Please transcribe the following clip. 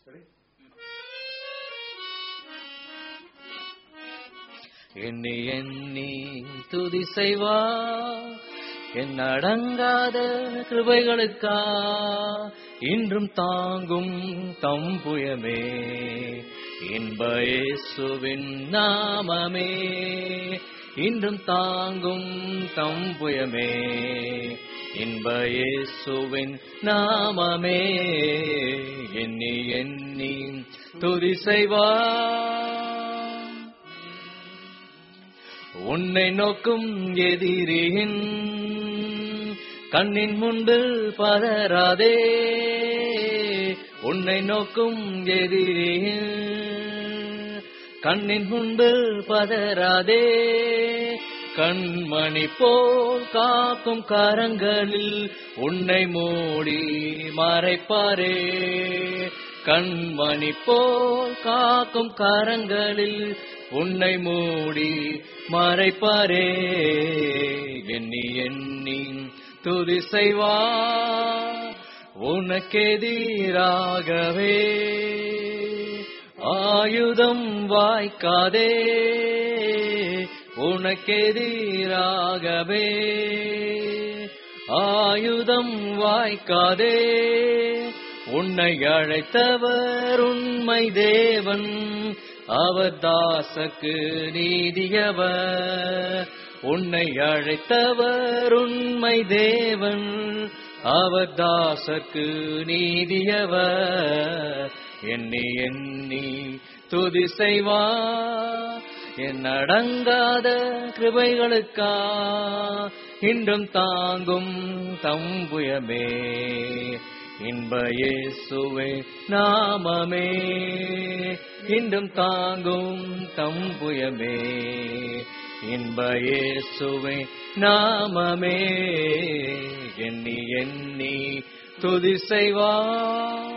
சரி எண்ணி எண்ணி துதி செய்வா என் அடங்காத கிருபைகளுக்கா இன்றும் தாங்கும் தம்புயமே இன்ப இயேசுவின் நாமமே இன்றும் தாங்கும் தம்புயமே இன்ப இயேசுவின் நாமமே எண்ணி எண்ணி துதி செய்வா உன்னை நோக்கும் எதிரியின் கண்ணின் முன்பு பதறாதே உன்னை நோக்கும் எதிரியின் கண்ணின் முன்பு பதறாதே கண்மணி போல் காக்கும் கரங்களில் உன்னை மூடி மறைப்பாரே கண்மணி போல் காக்கும் கரங்களில் உன்னை மூடி மறைப்பாரே எண்ணி எண்ணி துதி செய்வா உனக்கெதிராகவே ஆயுதம் வாய்க்காதே உனக்கெதிராகவே ஆயுதம் வாய்க்காதே உன்னை அழைத்தவர் உண்மை தேவன் அவர் தாசக்கு நீதியவர் உன்னை அழைத்தவர் உண்மை தேவன் அவர் தாசக்கு நீதியவர் எண்ணி எண்ணி துதி செய்வா என் அடங்காத கிருபைகளுக்கா இன்றும் தாங்கும் தம்புயமே இன்ப இயேசுவே நாமமே இன்றும் தாங்கும் தம்புயமே இன்ப இயேசுவே நாமமே எண்ணி எண்ணி துதி செய்வா